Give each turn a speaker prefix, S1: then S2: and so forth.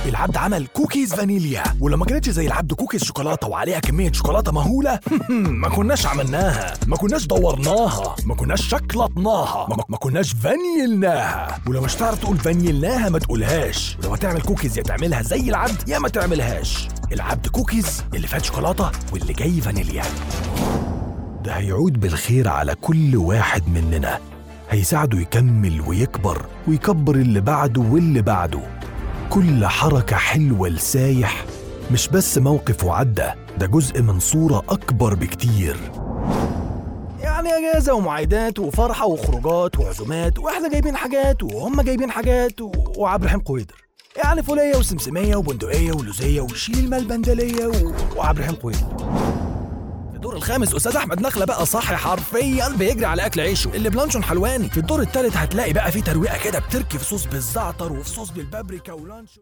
S1: العبد عمل كوكيز فانيليا ولما كانتش زي العبد كوكيز شوكولاته وعليها كميه شوكولاته مهوله ما كناش عملناها ما كناش دورناها ما كناش شكلطناها ما, ما كناش فانيلناها ولو مش تعرف تقول فانيلناها ما تقولهاش ولو هتعمل كوكيز يا تعملها زي العبد يا ما تعملهاش العبد كوكيز اللي فات شوكولاته واللي جاي فانيليا ده هيعود بالخير على كل واحد مننا هيساعده يكمل ويكبر ويكبر اللي بعده واللي بعده كل حركة حلوة لسايح مش بس موقف وعدى ده جزء من صورة أكبر بكتير يعني أجازة ومعايدات وفرحة وخروجات وعزومات وإحنا جايبين حاجات وهم جايبين حاجات و... وعبد الرحيم قويدر يعني فولية وسمسمية وبندقية ولوزية وشيل البندلية و... وعبد الرحيم قويدر الدور الخامس استاذ احمد نخله بقى صاحي حرفيا بيجري على اكل عيشه اللي بلانشون حلواني في الدور الثالث هتلاقي بقى في ترويقه كده بتركي في صوص بالزعتر وفي صوص بالبابريكا ولانشون